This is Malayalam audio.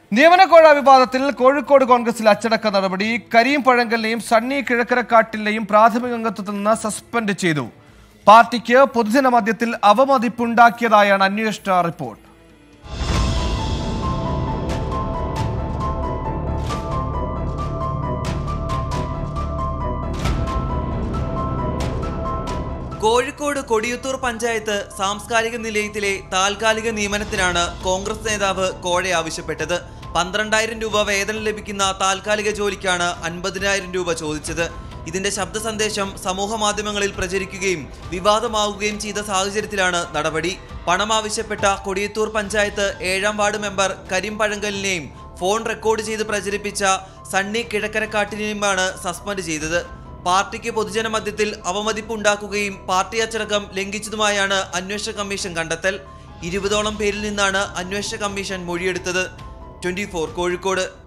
നിയമനക്കോഴ വിവാദത്തിൽ കോഴിക്കോട് കോൺഗ്രസിൽ അച്ചടക്ക നടപടി കരീം പഴങ്കലിനെയും സണ്ണി കിഴക്കരക്കാട്ടിലെയും പ്രാഥമിക അംഗത്വത്തിൽ നിന്ന് സസ്പെൻഡ് ചെയ്തു പാർട്ടിക്ക് പൊതുജന മധ്യത്തിൽ അവമതിപ്പുണ്ടാക്കിയതായാണ് അന്വേഷണ റിപ്പോർട്ട് കോഴിക്കോട് കൊടിയത്തൂർ പഞ്ചായത്ത് സാംസ്കാരിക നിലയത്തിലെ താൽക്കാലിക നിയമനത്തിനാണ് കോൺഗ്രസ് നേതാവ് കോഴ ആവശ്യപ്പെട്ടത് പന്ത്രണ്ടായിരം രൂപ വേതനം ലഭിക്കുന്ന താൽക്കാലിക ജോലിക്കാണ് അൻപതിനായിരം രൂപ ചോദിച്ചത് ഇതിന്റെ ശബ്ദ സന്ദേശം സമൂഹ മാധ്യമങ്ങളിൽ പ്രചരിക്കുകയും വിവാദമാവുകയും ചെയ്ത സാഹചര്യത്തിലാണ് നടപടി പണം ആവശ്യപ്പെട്ട കൊടിയത്തൂർ പഞ്ചായത്ത് ഏഴാം വാർഡ് മെമ്പർ കരീം പഴങ്കലിനെയും ഫോൺ റെക്കോർഡ് ചെയ്ത് പ്രചരിപ്പിച്ച സണ്ണി കിഴക്കരക്കാട്ടിനെയുമാണ് സസ്പെൻഡ് ചെയ്തത് പാർട്ടിക്ക് പൊതുജന മധ്യത്തിൽ അവമതിപ്പുണ്ടാക്കുകയും പാർട്ടി അച്ചടക്കം ലംഘിച്ചതുമായാണ് അന്വേഷണ കമ്മീഷൻ കണ്ടെത്തൽ ഇരുപതോളം പേരിൽ നിന്നാണ് അന്വേഷണ കമ്മീഷൻ മൊഴിയെടുത്തത് ട്വന്റി കോഴിക്കോട്